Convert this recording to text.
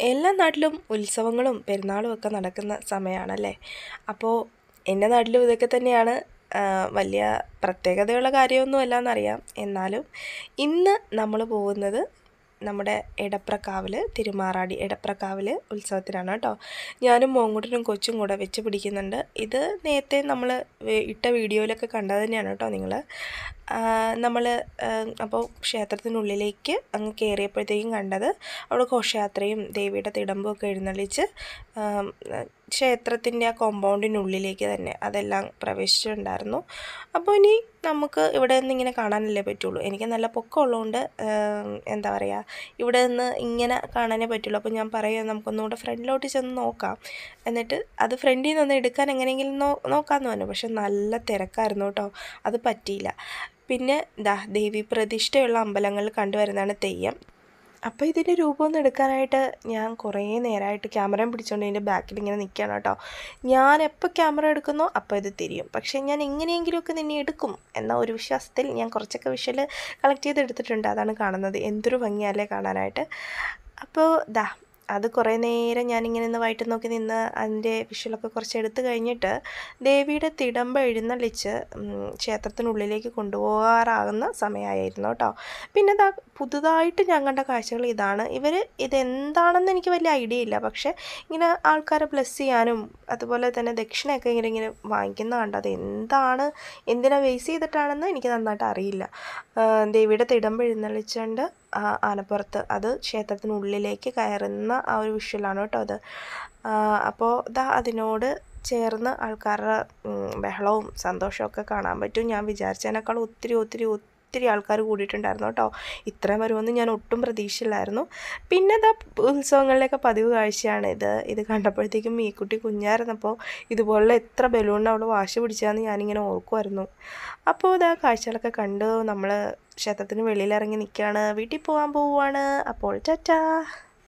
എല്ലാ നാട്ടിലും ഉത്സവങ്ങളും പെരുന്നാളും ഒക്കെ നടക്കുന്ന സമയമാണല്ലേ അപ്പോൾ എൻ്റെ നാട്ടിലും ഇതൊക്കെ തന്നെയാണ് ആ, വലിയ പ്രത്യേകതയുള്ള കാര്യമൊന്നുമല്ല എന്നറിയാം എന്നാലും ഇന്ന് നമ്മൾ പോകുന്നത് നമ്മുടെ എടപ്രക്കാവിൽ തിരുമാറാടി എടപ്രക്കാവിൽ ഉത്സവത്തിനാണ് കേട്ടോ ഞാനും മോങ്കുട്ടനും കൊച്ചും കൂടെ വെച്ച് പിടിക്കുന്നുണ്ട് ഇത് നേരത്തെ നമ്മൾ ഇട്ട വീഡിയോയിലൊക്കെ കണ്ടത് തന്നെയാണ് കേട്ടോ നിങ്ങൾ നമ്മൾ അപ്പോൾ ക്ഷേത്രത്തിനുള്ളിലേക്ക് അങ്ങ് കയറിയപ്പോഴത്തേക്കും കണ്ടത് അവിടെ ഘോഷയാത്രയും ദേവിയുടെ തിടമ്പും ഒക്കെ എഴുന്നള്ളിച്ച് ആം, ക്ഷേത്രത്തിൻ്റെ ആ കോമ്പൗണ്ടിനുള്ളിലേക്ക് തന്നെ അതെല്ലാം പ്രവേശിച്ചിട്ടുണ്ടായിരുന്നു അപ്പോൾ ഇനി നമുക്ക് ഇവിടെ നിന്ന് ഇങ്ങനെ കാണാനല്ലേ പറ്റുള്ളൂ എനിക്ക് നല്ല പൊക്കം ഉള്ളതുകൊണ്ട് ആം, എന്താ പറയുക ഇവിടെ നിന്ന് ഇങ്ങനെ കാണാനേ പറ്റുള്ളൂ അപ്പോൾ ഞാൻ പറയാം നമുക്കൊന്നുകൂടെ ഫ്രണ്ടിലോട്ട് ചെന്ന് നോക്കാം എന്നിട്ട് അത് ഫ്രണ്ടിൽ നിന്ന് എടുക്കാൻ എങ്ങനെയെങ്കിലും നോ നോക്കാമെന്ന് പറഞ്ഞു പക്ഷെ നല്ല തിരക്കായിരുന്നു കേട്ടോ അത് പറ്റിയില്ല പിന്നെ ദാ ദേവി പ്രതിഷ്ഠയുള്ള അമ്പലങ്ങളിൽ കണ്ടുവരുന്നതാണ് തെയ്യം അപ്പോൾ ഇതിൻ്റെ രൂപമൊന്നും എടുക്കാനായിട്ട് ഞാൻ കുറേ നേരമായിട്ട് ക്യാമറയും പിടിച്ചുകൊണ്ട് ഇതിൻ്റെ ബാക്കിൽ ഇങ്ങനെ നിൽക്കുകയാണ് കേട്ടോ ഞാൻ എപ്പോൾ ക്യാമറ എടുക്കുന്നോ അപ്പോൾ ഇത് തിരിയും പക്ഷേ ഞാൻ എങ്ങനെയെങ്കിലുമൊക്കെ നിന്നെ എടുക്കും എന്ന ഒരു വിശ്വാസത്തിൽ ഞാൻ കുറച്ചൊക്കെ വിഷ്വൽ കളക്ട് ചെയ്ത് എടുത്തിട്ടുണ്ട് അതാണ് കാണുന്നത് എന്തൊരു ഭംഗിയല്ലേ കാണാനായിട്ട് അപ്പോൾ ദാ അത് കുറേ നേരം ഞാനിങ്ങനെ നിന്ന് വയറ്റ് നോക്കി നിന്ന് അതിൻ്റെ വിഷ്വലൊക്കെ കുറച്ച് എടുത്തു കഴിഞ്ഞിട്ട് ദേവിയുടെ തിടമ്പ എഴുന്നള്ളിച്ച് ഉം, ക്ഷേത്രത്തിനുള്ളിലേക്ക് കൊണ്ടുപോകാറാകുന്ന സമയമായിരുന്നു കേട്ടോ പിന്നെ ദാ പുതുതായിട്ട് ഞാൻ കണ്ട കാഴ്ചകൾ ഇതാണ് ഇവർ ഇതെന്താണെന്ന് എനിക്ക് വലിയ ഐഡിയ ഇല്ല പക്ഷേ ഇങ്ങനെ ആൾക്കാരെ ബ്ലെസ് ചെയ്യാനും അതുപോലെ തന്നെ ദക്ഷിണയൊക്കെ ഇങ്ങനെ ഇങ്ങനെ വാങ്ങിക്കുന്ന കണ്ടു അത് എന്താണ് എന്തിനാ ബേസ് ചെയ്തിട്ടാണെന്ന് എനിക്ക് നന്നായിട്ട് അറിയില്ല ആ, ദേവിയുടെ തിടമ്പ് എഴുന്നള്ളിച്ചുകൊണ്ട് ആ ആനപ്പുറത്ത് അത് ക്ഷേത്രത്തിനുള്ളിലേക്ക് കയറുന്ന ആ ഒരു വിഷ്വലാണ് കേട്ടോ അത് അപ്പോൾ ദാ അതിനോട് ചേർന്ന് ആൾക്കാരുടെ ഉം, ബഹളവും സന്തോഷമൊക്കെ കാണാൻ പറ്റും ഞാൻ വിചാരിച്ചതിനേക്കാൾ ഒത്തിരി ഒത്തിരി ഒത്തിരി ആൾക്കാർ കൂടിയിട്ടുണ്ടായിരുന്നു കേട്ടോ ഇത്രയും വരുമെന്ന് ഞാൻ ഒട്ടും പ്രതീക്ഷയില്ലായിരുന്നു പിന്നെ ഇതാ ഉത്സവങ്ങളിലൊക്കെ പതിവ് കാഴ്ചയാണ് ഇത് ഇത് കണ്ടപ്പോഴത്തേക്കും മീക്കുട്ടി കുഞ്ഞായിരുന്നപ്പോൾ ഇതുപോലുള്ള എത്ര ബലൂണിന് അവൾ വാശി പിടിച്ചതെന്ന് ഞാനിങ്ങനെ ഓർക്കുമായിരുന്നു അപ്പോൾ ഇതാ കാഴ്ചകളൊക്കെ കണ്ടു നമ്മൾ ക്ഷേത്രത്തിന് വെളിയിലിറങ്ങി നിൽക്കുകയാണ് വീട്ടിൽ പോകാൻ പോവുകയാണ് അപ്പോൾ ടാറ്റാ